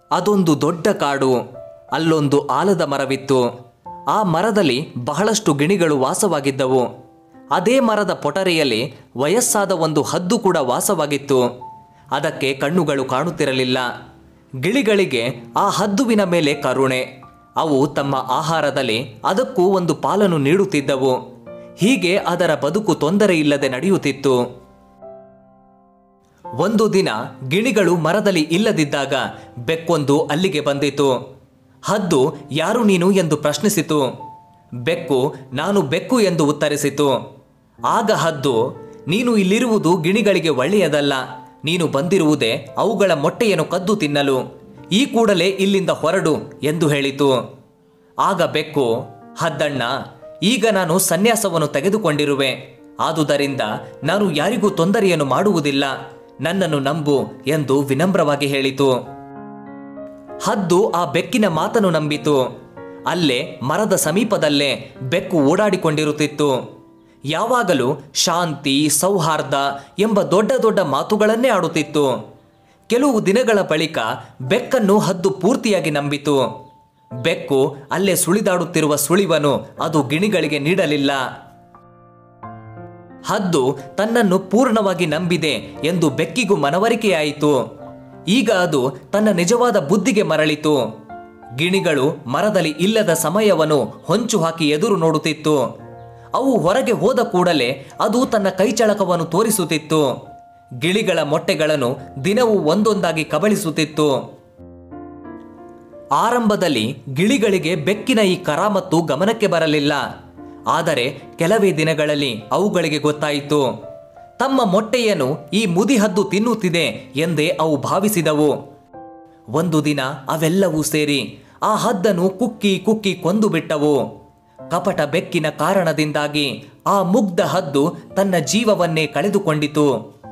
ಅದೊಂದು ದೊಡ್ಡ ಕಾಡು ಅಲ್ಲೊಂದು ಆಲದ ಮರವಿತ್ತು ಆ ಮರದಲ್ಲಿ ಬಹಳಷ್ಟು ಗಿಣಿಗಳು ವಾಸವಾಗಿದ್ದವು ಅದೇ ಮರದ ಪೊಟರೆಯಲ್ಲಿ ವಯಸ್ಸಾದ ಒಂದು ಹದ್ದು ಕೂಡ ವಾಸವಾಗಿತ್ತು ಅದಕ್ಕೆ ಕಣ್ಣುಗಳು ಕಾಣುತ್ತಿರಲಿಲ್ಲ ಗಿಳಿಗಳಿಗೆ ಆ ಹದ್ದುವಿನ ಮೇಲೆ ಕರುಣೆ ಅವು ತಮ್ಮ ಆಹಾರದಲ್ಲಿ ಅದಕ್ಕೂ ಒಂದು ಪಾಲನ್ನು ನೀಡುತ್ತಿದ್ದವು ಹೀಗೆ ಅದರ ಬದುಕು ತೊಂದರೆ ಇಲ್ಲದೆ ನಡೆಯುತ್ತಿತ್ತು ಒಂದು ದಿನ ಗಿಣಿಗಳು ಮರದಲ್ಲಿ ಇಲ್ಲದಿದ್ದಾಗ ಬೆಕ್ಕೊಂದು ಅಲ್ಲಿಗೆ ಬಂದಿತು ಹದ್ದು ಯಾರು ನೀನು ಎಂದು ಪ್ರಶ್ನಿಸಿತು ಬೆಕ್ಕು ನಾನು ಬೆಕ್ಕು ಎಂದು ಉತ್ತರಿಸಿತು ಆಗ ಹದ್ದು ನೀನು ಇಲ್ಲಿರುವುದು ಗಿಣಿಗಳಿಗೆ ಒಳ್ಳೆಯದಲ್ಲ ನೀನು ಬಂದಿರುವುದೇ ಅವುಗಳ ಮೊಟ್ಟೆಯನ್ನು ಕದ್ದು ತಿನ್ನಲು ಈ ಕೂಡಲೇ ಇಲ್ಲಿಂದ ಹೊರಡು ಎಂದು ಹೇಳಿತು ಆಗ ಬೆಕ್ಕು ಹದ್ದಣ್ಣ ಈಗ ನಾನು ಸನ್ಯಾಸವನ್ನು ತೆಗೆದುಕೊಂಡಿರುವೆ ಆದುದರಿಂದ ನಾನು ಯಾರಿಗೂ ತೊಂದರೆಯನ್ನು ಮಾಡುವುದಿಲ್ಲ ನನ್ನನ್ನು ನಂಬು ಎಂದು ವಿನಮ್ರವಾಗಿ ಹೇಳಿತು ಹದ್ದು ಆ ಬೆಕ್ಕಿನ ಮಾತನ್ನು ನಂಬಿತು ಅಲ್ಲೇ ಮರದ ಸಮೀಪದಲ್ಲೇ ಬೆಕ್ಕು ಓಡಾಡಿಕೊಂಡಿರುತ್ತಿತ್ತು ಯಾವಾಗಲೂ ಶಾಂತಿ ಸೌಹಾರ್ದ ಎಂಬ ದೊಡ್ಡ ದೊಡ್ಡ ಮಾತುಗಳನ್ನೇ ಆಡುತ್ತಿತ್ತು ಕೆಲವು ದಿನಗಳ ಬಳಿಕ ಬೆಕ್ಕನ್ನು ಹದ್ದು ಪೂರ್ತಿಯಾಗಿ ನಂಬಿತು ಬೆಕ್ಕು ಅಲ್ಲೇ ಸುಳಿದಾಡುತ್ತಿರುವ ಸುಳಿವನು ಅದು ಗಿಣಿಗಳಿಗೆ ನೀಡಲಿಲ್ಲ ಹದ್ದು ತನ್ನನ್ನು ಪೂರ್ಣವಾಗಿ ನಂಬಿದೆ ಎಂದು ಬೆಕ್ಕಿಗೂ ಮನವರಿಕೆಯಾಯಿತು ಈಗ ಅದು ತನ್ನ ನಿಜವಾದ ಬುದ್ಧಿಗೆ ಮರಳಿತು ಗಿಣಿಗಳು ಮರದಲ್ಲಿ ಇಲ್ಲದ ಸಮಯವನ್ನು ಹೊಂಚು ಹಾಕಿ ಎದುರು ನೋಡುತ್ತಿತ್ತು ಅವು ಹೊರಗೆ ಹೋದ ಕೂಡಲೇ ಅದು ತನ್ನ ಕೈಚಳಕವನ್ನು ತೋರಿಸುತ್ತಿತ್ತು ಗಿಳಿಗಳ ಮೊಟ್ಟೆಗಳನ್ನು ದಿನವೂ ಒಂದೊಂದಾಗಿ ಕಬಳಿಸುತ್ತಿತ್ತು ಆರಂಭದಲ್ಲಿ ಗಿಳಿಗಳಿಗೆ ಬೆಕ್ಕಿನ ಈ ಕರಾಮತ್ತು ಗಮನಕ್ಕೆ ಬರಲಿಲ್ಲ ಆದರೆ ಕೆಲವೇ ದಿನಗಳಲ್ಲಿ ಅವುಗಳಿಗೆ ಗೊತ್ತಾಯಿತು ತಮ್ಮ ಮೊಟ್ಟೆಯನ್ನು ಈ ಮುದಿಹದ್ದು ತಿನ್ನುತ್ತಿದೆ ಎಂದೇ ಅವು ಭಾವಿಸಿದವು ಒಂದು ದಿನ ಅವೆಲ್ಲವೂ ಸೇರಿ ಆ ಹದ್ದನ್ನು ಕುಕ್ಕಿ ಕುಕ್ಕಿ ಕೊಂದು ಬಿಟ್ಟವು ಕಪಟ ಬೆಕ್ಕಿನ ಕಾರಣದಿಂದಾಗಿ ಆ ಮುಗ್ಧ ಹದ್ದು ತನ್ನ ಜೀವವನ್ನೇ ಕಳೆದುಕೊಂಡಿತು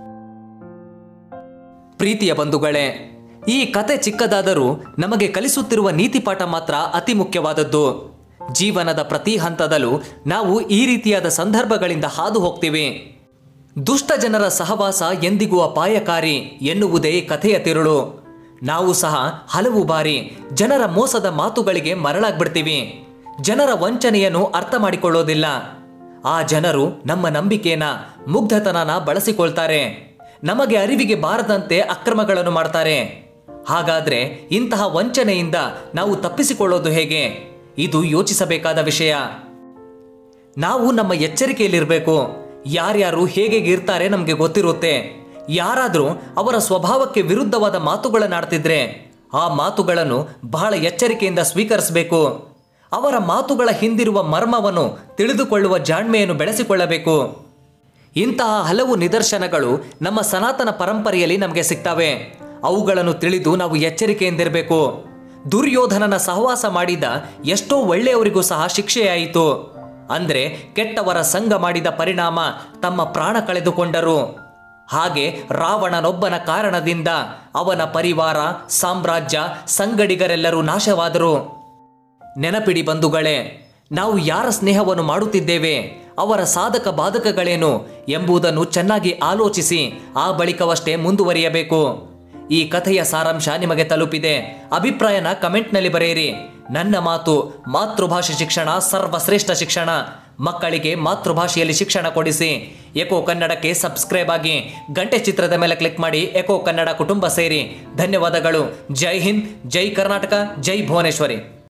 ಪ್ರೀತಿಯ ಬಂಧುಗಳೇ ಈ ಕತೆ ಚಿಕ್ಕದಾದರೂ ನಮಗೆ ಕಲಿಸುತ್ತಿರುವ ನೀತಿಪಾಠ ಮಾತ್ರ ಅತಿ ಮುಖ್ಯವಾದದ್ದು ಜೀವನದ ಪ್ರತಿ ಹಂತದಲ್ಲೂ ನಾವು ಈ ರೀತಿಯಾದ ಸಂದರ್ಭಗಳಿಂದ ಹಾದು ಹೋಗ್ತೀವಿ ದುಷ್ಟ ಜನರ ಸಹವಾಸ ಎಂದಿಗೂ ಅಪಾಯಕಾರಿ ಎನ್ನುವುದೇ ಕಥೆಯ ತಿರುಳು ನಾವು ಸಹ ಹಲವು ಬಾರಿ ಜನರ ಮೋಸದ ಮಾತುಗಳಿಗೆ ಮರಳಾಗ್ಬಿಡ್ತೀವಿ ಜನರ ವಂಚನೆಯನ್ನು ಅರ್ಥ ಮಾಡಿಕೊಳ್ಳೋದಿಲ್ಲ ಆ ಜನರು ನಮ್ಮ ನಂಬಿಕೆನ ಮುಗ್ಧತನನ ಬಳಸಿಕೊಳ್ತಾರೆ ನಮಗೆ ಅರಿವಿಗೆ ಬಾರದಂತೆ ಅಕ್ರಮಗಳನ್ನು ಮಾಡ್ತಾರೆ ಹಾಗಾದ್ರೆ ಇಂತಹ ವಂಚನೆಯಿಂದ ನಾವು ತಪ್ಪಿಸಿಕೊಳ್ಳೋದು ಹೇಗೆ ಇದು ಯೋಚಿಸಬೇಕಾದ ವಿಷಯ ನಾವು ನಮ್ಮ ಎಚ್ಚರಿಕೆಯಲ್ಲಿರಬೇಕು ಯಾರ್ಯಾರು ಹೇಗೆ ಇರ್ತಾರೆ ನಮಗೆ ಗೊತ್ತಿರುತ್ತೆ ಯಾರಾದರೂ ಅವರ ಸ್ವಭಾವಕ್ಕೆ ವಿರುದ್ಧವಾದ ಮಾತುಗಳನ್ನಾಡ್ತಿದ್ರೆ ಆ ಮಾತುಗಳನ್ನು ಬಹಳ ಎಚ್ಚರಿಕೆಯಿಂದ ಸ್ವೀಕರಿಸಬೇಕು ಅವರ ಮಾತುಗಳ ಹಿಂದಿರುವ ಮರ್ಮವನ್ನು ತಿಳಿದುಕೊಳ್ಳುವ ಜಾಣ್ಮೆಯನ್ನು ಬೆಳೆಸಿಕೊಳ್ಳಬೇಕು ಇಂತಹ ಹಲವು ನಿದರ್ಶನಗಳು ನಮ್ಮ ಸನಾತನ ಪರಂಪರೆಯಲ್ಲಿ ನಮಗೆ ಸಿಗ್ತವೆ ಅವುಗಳನ್ನು ತಿಳಿದು ನಾವು ಎಚ್ಚರಿಕೆಯಿಂದಿರಬೇಕು ದುರ್ಯೋಧನನ ಸಹವಾಸ ಮಾಡಿದ ಎಷ್ಟೋ ಒಳ್ಳೆಯವರಿಗೂ ಸಹ ಶಿಕ್ಷೆಯಾಯಿತು ಅಂದ್ರೆ ಕೆಟ್ಟವರ ಸಂಘ ಮಾಡಿದ ಪರಿಣಾಮ ತಮ್ಮ ಪ್ರಾಣ ಕಳೆದುಕೊಂಡರು ಹಾಗೆ ರಾವಣನೊಬ್ಬನ ಕಾರಣದಿಂದ ಅವನ ಪರಿವಾರ ಸಾಮ್ರಾಜ್ಯ ಸಂಗಡಿಗರೆಲ್ಲರೂ ನಾಶವಾದರು ನೆನಪಿಡಿ ಬಂಧುಗಳೇ ನಾವು ಯಾರ ಸ್ನೇಹವನ್ನು ಮಾಡುತ್ತಿದ್ದೇವೆ ಅವರ ಸಾಧಕ ಬಾಧಕಗಳೇನು ಎಂಬುದನ್ನು ಚೆನ್ನಾಗಿ ಆಲೋಚಿಸಿ ಆ ಬಳಿಕವಷ್ಟೇ ಮುಂದುವರಿಯಬೇಕು ಈ ಕಥೆಯ ಸಾರಾಂಶ ನಿಮಗೆ ತಲುಪಿದೆ ಅಭಿಪ್ರಾಯನ ಕಮೆಂಟ್ನಲ್ಲಿ ಬರೆಯಿರಿ ನನ್ನ ಮಾತು ಮಾತೃಭಾಷೆ ಶಿಕ್ಷಣ ಸರ್ವಶ್ರೇಷ್ಠ ಶಿಕ್ಷಣ ಮಕ್ಕಳಿಗೆ ಮಾತೃಭಾಷೆಯಲ್ಲಿ ಶಿಕ್ಷಣ ಕೊಡಿಸಿ ಎಕೋ ಕನ್ನಡಕ್ಕೆ ಸಬ್ಸ್ಕ್ರೈಬ್ ಆಗಿ ಗಂಟೆ ಚಿತ್ರದ ಮೇಲೆ ಕ್ಲಿಕ್ ಮಾಡಿ ಎಕೋ ಕನ್ನಡ ಕುಟುಂಬ ಸೇರಿ ಧನ್ಯವಾದಗಳು ಜೈ ಹಿಂದ್ ಜೈ ಕರ್ನಾಟಕ ಜೈ ಭುವನೇಶ್ವರಿ